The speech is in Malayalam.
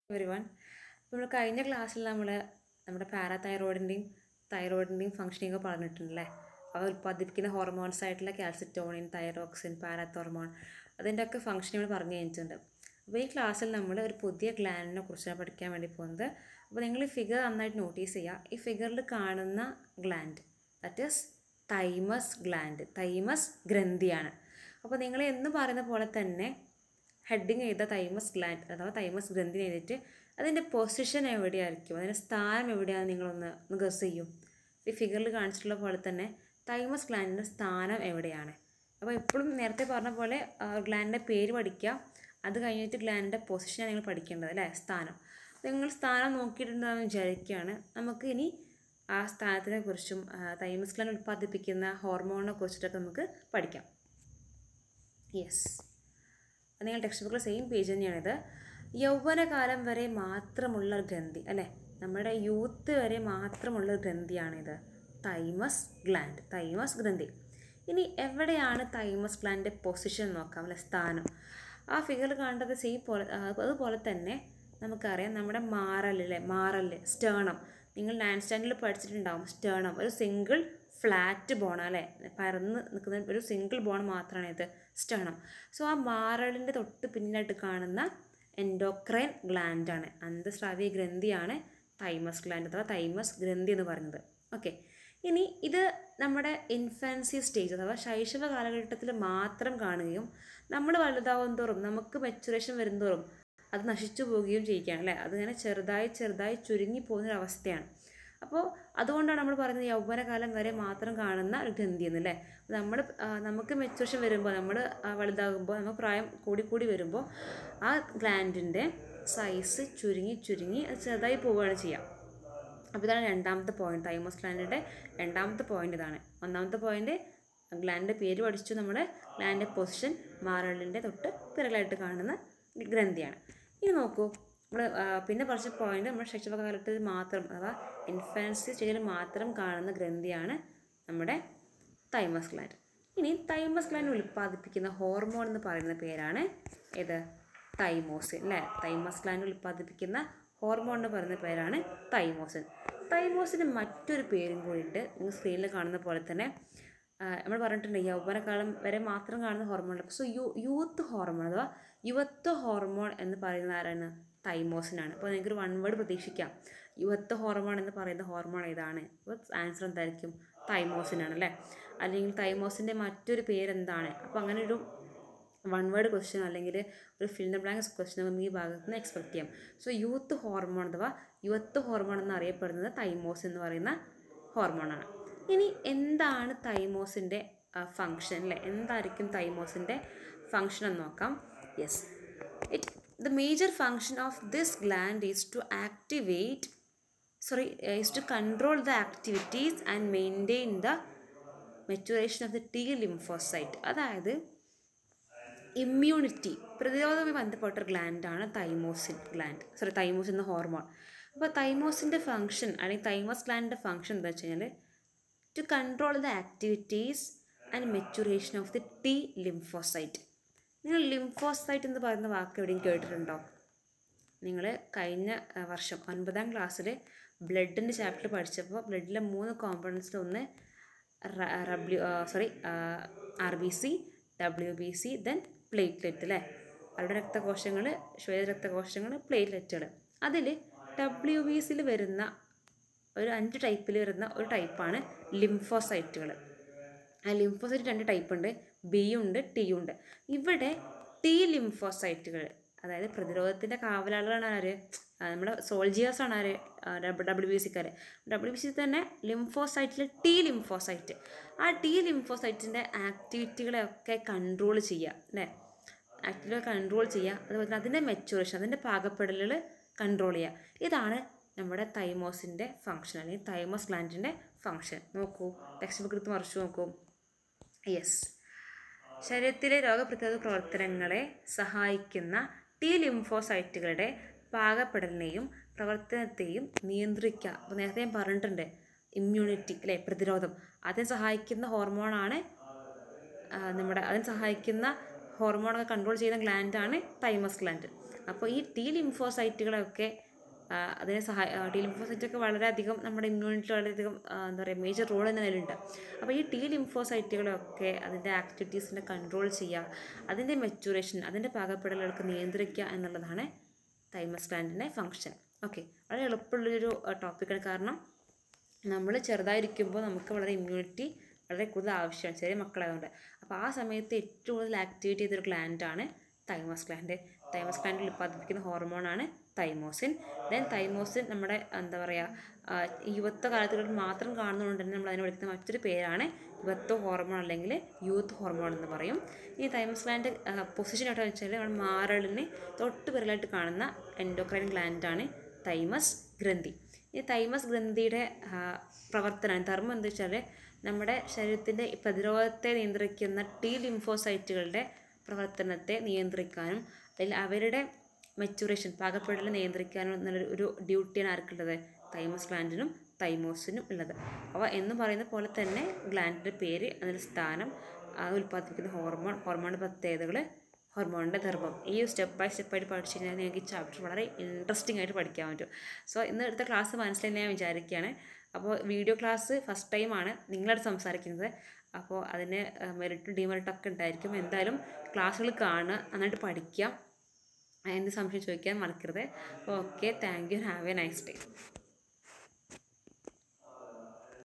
എവരി വൺ നമ്മൾ കഴിഞ്ഞ ക്ലാസ്സിൽ നമ്മൾ നമ്മുടെ പാരാതൈറോയിഡിൻ്റെയും തൈറോയിഡിൻ്റെയും ഫംഗ്ഷനിങ് ഒക്കെ പറഞ്ഞിട്ടുണ്ടല്ലേ അവ ഉൽപ്പാദിപ്പിക്കുന്ന ഹോർമോൺസ് ആയിട്ടുള്ള കാൽസിറ്റോണിൻ തൈറോക്സിൻ പാരാത്തോർമോൺ അതിൻ്റെ ഒക്കെ ഫംഗ്ഷൻ നമ്മൾ പറഞ്ഞു കഴിഞ്ഞിട്ടുണ്ട് അപ്പോൾ ഈ ക്ലാസ്സിൽ നമ്മൾ ഒരു പുതിയ ഗ്ലാൻഡിനെ കുറിച്ചാണ് പഠിക്കാൻ വേണ്ടി പോകുന്നത് അപ്പോൾ നിങ്ങൾ ഈ ഫിഗർ നന്നായിട്ട് നോട്ടീസ് ചെയ്യുക ഈ ഫിഗറിൽ കാണുന്ന gland that is thymus gland thymus ഗ്രന്ഥിയാണ് അപ്പോൾ നിങ്ങൾ എന്ന് പറയുന്ന പോലെ തന്നെ ഹെഡിങ് ചെയ്ത തൈമസ് ഗ്ലാൻഡ് അഥവാ തൈമസ് ഗ്രന്ഥി ചെയ്തിട്ട് അതിൻ്റെ പൊസിഷൻ എവിടെയായിരിക്കും അതിൻ്റെ സ്ഥാനം എവിടെയാണെന്ന് നിങ്ങളൊന്ന് ഒന്ന് ഗസ് ചെയ്യും ഈ ഫിഗറിൽ കാണിച്ചിട്ടുള്ള പോലെ തന്നെ തൈമസ് ഗ്ലാൻഡിൻ്റെ സ്ഥാനം എവിടെയാണ് അപ്പോൾ എപ്പോഴും നേരത്തെ പറഞ്ഞ പോലെ ഗ്ലാൻഡിൻ്റെ പേര് പഠിക്കുക അത് കഴിഞ്ഞിട്ട് ഗ്ലാൻഡിൻ്റെ പൊസിഷനാണ് നിങ്ങൾ പഠിക്കേണ്ടത് അല്ലേ സ്ഥാനം നിങ്ങൾ സ്ഥാനം നോക്കിയിട്ടുണ്ടെന്ന് വിചാരിക്കുകയാണ് നമുക്ക് ഇനി ആ സ്ഥാനത്തിനെ കുറിച്ചും തൈമസ് ഗ്ലാൻഡ് ഉൽപ്പാദിപ്പിക്കുന്ന ഹോർമോണിനെ കുറിച്ചിട്ടൊക്കെ നമുക്ക് പഠിക്കാം യെസ് നിങ്ങൾ ടെക്സ്റ്റ് ബുക്കിൽ സെയിം പേജ് തന്നെയാണിത് യൗവനകാലം വരെ മാത്രമുള്ള ഒരു ഗ്രന്ഥി അല്ലേ നമ്മുടെ യൂത്ത് വരെ മാത്രമുള്ള ഒരു ഗ്രന്ഥിയാണിത് തൈമസ് ഗ്ലാൻഡ് തൈമസ് ഗ്രന്ഥി ഇനി എവിടെയാണ് തൈമസ് ഗ്ലാൻഡിൻ്റെ പൊസിഷൻ നോക്കാം അല്ലെ സ്ഥാനം ആ ഫിഗർ കാണേണ്ടത് സെയിം പോലെ അതുപോലെ തന്നെ നമുക്കറിയാം നമ്മുടെ മാറലിലെ മാറല് സ്റ്റേണം നിങ്ങൾ ലാൻഡ് സ്റ്റാൻഡിൽ പഠിച്ചിട്ടുണ്ടാവും സ്റ്റേണം ഒരു സിംഗിൾ ഫ്ലാറ്റ് ബോൺ അല്ലേ പരന്ന് നിൽക്കുന്ന ഒരു സിംഗിൾ ബോൺ മാത്രമാണ് ഇത് സ്റ്റേണം സോ ആ മാറലിൻ്റെ തൊട്ട് പിന്നിലായിട്ട് കാണുന്ന എൻഡോക്രൈൻ ഗ്ലാൻഡാണ് അന്തസ്രാവീയ ഗ്രന്ഥിയാണ് തൈമസ് ഗ്ലാൻഡ് അഥവാ തൈമസ് ഗ്രന്ഥി എന്ന് പറയുന്നത് ഓക്കെ ഇനി ഇത് നമ്മുടെ ഇൻഫാൻസി സ്റ്റേജ് അഥവാ ശൈശവ കാലഘട്ടത്തിൽ മാത്രം കാണുകയും നമ്മൾ വലുതാവും തോറും നമുക്ക് മെച്ചുറേഷൻ വരുന്തോറും അത് നശിച്ചു പോവുകയും ചെയ്യുകയാണ് അല്ലേ അതിങ്ങനെ ചെറുതായി ചെറുതായി ചുരുങ്ങി പോകുന്നൊരവസ്ഥയാണ് അപ്പോൾ അതുകൊണ്ടാണ് നമ്മൾ പറയുന്നത് യൗവനകാലം വരെ മാത്രം കാണുന്ന ഒരു ഗ്രന്ഥി എന്നല്ലേ നമ്മൾ നമുക്ക് മെച്ചുറേഷൻ വരുമ്പോൾ നമ്മൾ വലുതാകുമ്പോൾ നമ്മൾ പ്രായം കൂടി കൂടി വരുമ്പോൾ ആ ഗ്ലാൻഡിൻ്റെ സൈസ് ചുരുങ്ങി ചുരുങ്ങി അത് ചെറുതായി പോവുകയാണ് ചെയ്യുക അപ്പോൾ ഇതാണ് രണ്ടാമത്തെ പോയിന്റ് തൈമസ് ഗ്ലാൻഡിൻ്റെ രണ്ടാമത്തെ പോയിന്റ് ഇതാണ് ഒന്നാമത്തെ പോയിന്റ് ഗ്ലാൻഡിൻ്റെ പേര് പഠിച്ചു നമ്മുടെ ഗ്ലാൻഡിൻ്റെ പൊസിഷൻ മാറലിൻ്റെ തൊട്ട് പിറകിലായിട്ട് കാണുന്ന ഗ്രന്ഥിയാണ് ഇനി നോക്കൂ നമ്മൾ പിന്നെ കുറച്ച് പോയിന്റ് നമ്മുടെ ശൈശവ കാലത്തിൽ മാത്രം അഥവാ ഇൻഫാൻസി സ്റ്റേജിൽ മാത്രം കാണുന്ന ഗ്രന്ഥിയാണ് നമ്മുടെ തൈമസ് ഗ്ലാൻഡ് ഇനി തൈമസ് ഗ്ലാൻഡ് ഉൽപ്പാദിപ്പിക്കുന്ന ഹോർമോൺ എന്ന് പറയുന്ന പേരാണ് ഏത് തൈമോസിൻ അല്ലേ തൈമസ് ഗ്ലാൻഡ് ഉൽപ്പാദിപ്പിക്കുന്ന ഹോർമോൺ എന്ന് പറയുന്ന പേരാണ് തൈമോസിൻ തൈമോസിന് മറ്റൊരു പേരും കൂടിയുണ്ട് നിങ്ങൾ സ്ക്രീനിൽ കാണുന്ന പോലെ തന്നെ നമ്മൾ പറഞ്ഞിട്ടുണ്ട് യൗവനകാലം വരെ മാത്രം കാണുന്ന hormone so you youth hormone അഥവാ യുവത്വ ഹോർമോൺ എന്ന് പറയുന്ന ആരാണ് തൈമോസിനാണ് അപ്പോൾ നിങ്ങൾക്കൊരു വൺ വേർഡ് പ്രതീക്ഷിക്കാം യുവത്വ ഹോർമോൺ എന്ന് പറയുന്ന ഹോർമോൺ ഏതാണ് അപ്പോൾ ആൻസർ എന്തായിരിക്കും തൈമോസിനാണ് അല്ലേ അല്ലെങ്കിൽ തൈമോസിൻ്റെ മറ്റൊരു പേരെന്താണ് അപ്പോൾ അങ്ങനെ ഒരു വൺ വേർഡ് ക്വസ്റ്റ്യൻ അല്ലെങ്കിൽ ഒരു ഫിൽ ബ്ലാങ്ക്സ് ക്വസ്റ്റ്യൻ നമുക്ക് ഈ ഭാഗത്ത് നിന്ന് എക്സ്പെക്ട് ചെയ്യാം സോ യൂത്ത് ഹോർമോൺ അഥവാ യുവത്വ ഹോർമോൺ എന്നറിയപ്പെടുന്നത് തൈമോസ് എന്ന് പറയുന്ന ഹോർമോണാണ് ഇനി എന്താണ് തൈമോസിൻ്റെ ഫങ്ഷൻ അല്ലേ എന്തായിരിക്കും തൈമോസിൻ്റെ ഫങ്ഷൻ എന്ന് നോക്കാം yes it the major function of this gland is to activate sorry is to control the activities and maintain the maturation of the T lymphocyte അതായത് ഇമ്മ്യൂണിറ്റി പ്രതിരോധവുമായി ബന്ധപ്പെട്ട ഒരു ഗ്ലാൻഡാണ് തൈമോസിൻ ഗ്ലാൻഡ് സോറി തൈമോസിൻ എന്ന ഹോർമോൺ അപ്പോൾ തൈമോസിൻ്റെ ഫങ്ഷൻ അല്ലെങ്കിൽ തൈമോസ് ഗ്ലാൻഡിൻ്റെ ഫങ്ഷൻ എന്താ വെച്ച് കഴിഞ്ഞാൽ to control the activities and maturation of the T lymphocyte നിങ്ങൾ ലിംഫോസൈറ്റ് എന്ന് പറയുന്ന വാക്ക് എവിടെയും കേട്ടിട്ടുണ്ടോ നിങ്ങൾ കഴിഞ്ഞ വർഷം ഒൻപതാം ക്ലാസ്സിൽ ബ്ലഡിൻ്റെ ചാപ്റ്റർ പഠിച്ചപ്പോൾ ബ്ലഡിലെ മൂന്ന് കോമ്പണൻസിൽ ഒന്ന് W sorry R B C W B C then platelet അല്ലേ അവരുടെ രക്തകോശങ്ങൾ ശ്വേത രക്തകോശങ്ങൾ പ്ലേറ്റ്ലെറ്റുകൾ അതിൽ ഡബ്ല്യു ബി സിയിൽ വരുന്ന ഒരു അഞ്ച് ടൈപ്പിൽ വരുന്ന ഒരു ടൈപ്പാണ് ലിംഫോസൈറ്റുകൾ ആ ലിംഫോസൈറ്റ് രണ്ട് ടൈപ്പ് ഉണ്ട് ബിയും ഉണ്ട് ടിയും ഉണ്ട് ഇവിടെ ടി ലിംഫോസൈറ്റുകൾ അതായത് പ്രതിരോധത്തിൻ്റെ കാവലാളാണ് ആര് നമ്മുടെ സോൾജിയേഴ്സ് ആണ് ആര് ഡബ്ല്യു ബി സിക്കാർ ഡബ്ല്യു ബി സി തന്നെ ലിംഫോസൈറ്റിൽ ടി ലിംഫോസൈറ്റ് ആ ടി ലിംഫോസൈറ്റിൻ്റെ ആക്ടിവിറ്റികളെയൊക്കെ കൺട്രോൾ ചെയ്യുക അല്ലേ ആക്ടിവിറ്റികൾ കൺട്രോൾ ചെയ്യുക അതുപോലെ തന്നെ അതിൻ്റെ മെച്ചുറേഷൻ അതിൻ്റെ പാകപ്പെടലുകൾ കൺട്രോൾ ചെയ്യുക ഇതാണ് നമ്മുടെ തൈമോസിൻ്റെ ഫങ്ഷൻ അല്ലെങ്കിൽ തൈമോസ് ഗ്ലാൻഡിൻ്റെ ഫങ്ഷൻ നോക്കൂ ടെക്സ്റ്റ് ബുക്ക് എടുത്ത് മറിച്ച് നോക്കൂ യെസ് ശരീരത്തിലെ രോഗപ്രതിരോധ പ്രവർത്തനങ്ങളെ സഹായിക്കുന്ന ടി ലിംഫോസൈറ്റുകളുടെ പാകപ്പെടലിനെയും പ്രവർത്തനത്തെയും നിയന്ത്രിക്കുക അപ്പോൾ നേരത്തെ ഞാൻ പറഞ്ഞിട്ടുണ്ട് ഇമ്മ്യൂണിറ്റി അല്ലേ പ്രതിരോധം അതിനെ സഹായിക്കുന്ന ഹോർമോണാണ് നമ്മുടെ അതിനെ സഹായിക്കുന്ന ഹോർമോണൊക്കെ കൺട്രോൾ ചെയ്യുന്ന ഗ്ലാൻഡാണ് തൈമസ് ഗ്ലാൻഡ് അപ്പോൾ ഈ ടി ലിംഫോസൈറ്റുകളൊക്കെ ആ, അതിനെ സഹായ ടി ലിംഫോസൈറ്റൊക്കെ വളരെയധികം നമ്മുടെ ഇമ്മ്യൂണിറ്റി വളരെയധികം ആ, എന്താ പറയുക മേജർ റോൾ തന്നെ അതിലുണ്ട് അപ്പോൾ ഈ ടി ലിംഫോസൈറ്റുകളൊക്കെ അതിൻ്റെ ആക്ടിവിറ്റീസിനെ കൺട്രോൾ ചെയ്യുക അതിൻ്റെ മെച്ചുറേഷൻ അതിൻ്റെ പാകപ്പെടലുകൾക്ക് നിയന്ത്രിക്കുക എന്നുള്ളതാണ് തൈമസ് ഗ്ലാൻഡിൻ്റെ ഫങ്ഷൻ ഓക്കെ വളരെ എളുപ്പമുള്ളൊരു ടോപ്പിക്കാണ് കാരണം നമ്മൾ ചെറുതായിരിക്കുമ്പോൾ നമുക്ക് വളരെ ഇമ്മ്യൂണിറ്റി വളരെ കൂടുതൽ ആവശ്യമാണ് ചെറിയ മക്കളായതുകൊണ്ട് അപ്പോൾ ആ സമയത്ത് ഏറ്റവും കൂടുതൽ ആക്ടിവേറ്റ് ചെയ്തൊരു ഗ്ലാൻഡാണ് തൈമസ് ഗ്ലാൻഡ് തൈമസ് ഗ്ലാൻഡിൽ ഉൽപ്പാദിപ്പിക്കുന്ന ഹോർമോണാണ് തൈമോസിൻ ദെൻ തൈമോസിൻ നമ്മുടെ എന്താ പറയുക യുവത്വ കാലത്തുകളിൽ മാത്രം കാണുന്നതുകൊണ്ട് തന്നെ നമ്മൾ അതിനെ വിളിക്കുന്ന മറ്റൊരു പേരാണ് യുവത്വ ഹോർമോൺ അല്ലെങ്കിൽ യൂത്ത് ഹോർമോൺ എന്ന് പറയും ഈ തൈമസ് ഗ്ലാൻഡ് പൊസിഷൻ എവിടെ വെച്ചാൽ നമ്മുടെ മാറലിന് തൊട്ട് പിറകിലായിട്ട് കാണുന്ന എൻഡോക്രൈൻ ഗ്ലാൻഡാണ് തൈമസ് ഗ്രന്ഥി ഈ തൈമസ് ഗ്രന്ഥിയുടെ ആ, പ്രവർത്തനം ധർമ്മം എന്താ വെച്ചാൽ നമ്മുടെ ശരീരത്തിൻ്റെ പ്രതിരോധത്തെ നിയന്ത്രിക്കുന്ന ടി ലിംഫോസൈറ്റുകളുടെ പ്രവർത്തനത്തെ നിയന്ത്രിക്കാനും അതിൽ അവരുടെ മെച്ചുറേഷൻ പാകപ്പെടൽ നിയന്ത്രിക്കാനും എന്നുള്ള ഒരു ഡ്യൂട്ടിയാണ് ആർക്കുള്ളത് തൈമസ് ഗ്ലാൻഡിനും തൈമോസിനും ഉള്ളത് അപ്പോൾ എന്ന് പറയുന്ന പോലെ തന്നെ ഗ്ലാൻഡിൻ്റെ പേര് അതിൻ്റെ സ്ഥാനം അത് ഉൽപ്പാദിപ്പിക്കുന്ന ഹോർമോൺ ഹോർമോണിൻ്റെ പ്രത്യേകതകൾ ഹോർമോണിൻ്റെ ധർമ്മം ഈ ഒരു സ്റ്റെപ്പ് ബൈ സ്റ്റെപ്പായിട്ട് പഠിച്ചു കഴിഞ്ഞാൽ നിങ്ങൾക്ക് ഈ ചാപ്റ്റർ വളരെ ഇൻട്രസ്റ്റിംഗ് ആയിട്ട് പഠിക്കാൻ പറ്റും സോ ഇന്ന് എടുത്ത ക്ലാസ് മനസ്സിലായി ഞാൻ വിചാരിക്കുകയാണ് അപ്പോൾ വീഡിയോ ക്ലാസ് ഫസ്റ്റ് ടൈമാണ് നിങ്ങളോട് സംസാരിക്കുന്നത് അപ്പോൾ അതിന് മെറിറ്റും ഡിമെറിറ്റും ഒക്കെ ഉണ്ടായിരിക്കും എന്തായാലും ക്ലാസ്സുകൾ കാണുക നന്നായിട്ട് പഠിക്കാം എന്ത് സംശയം ചോദിക്കാൻ മറക്കരുത് okay thank you have a nice day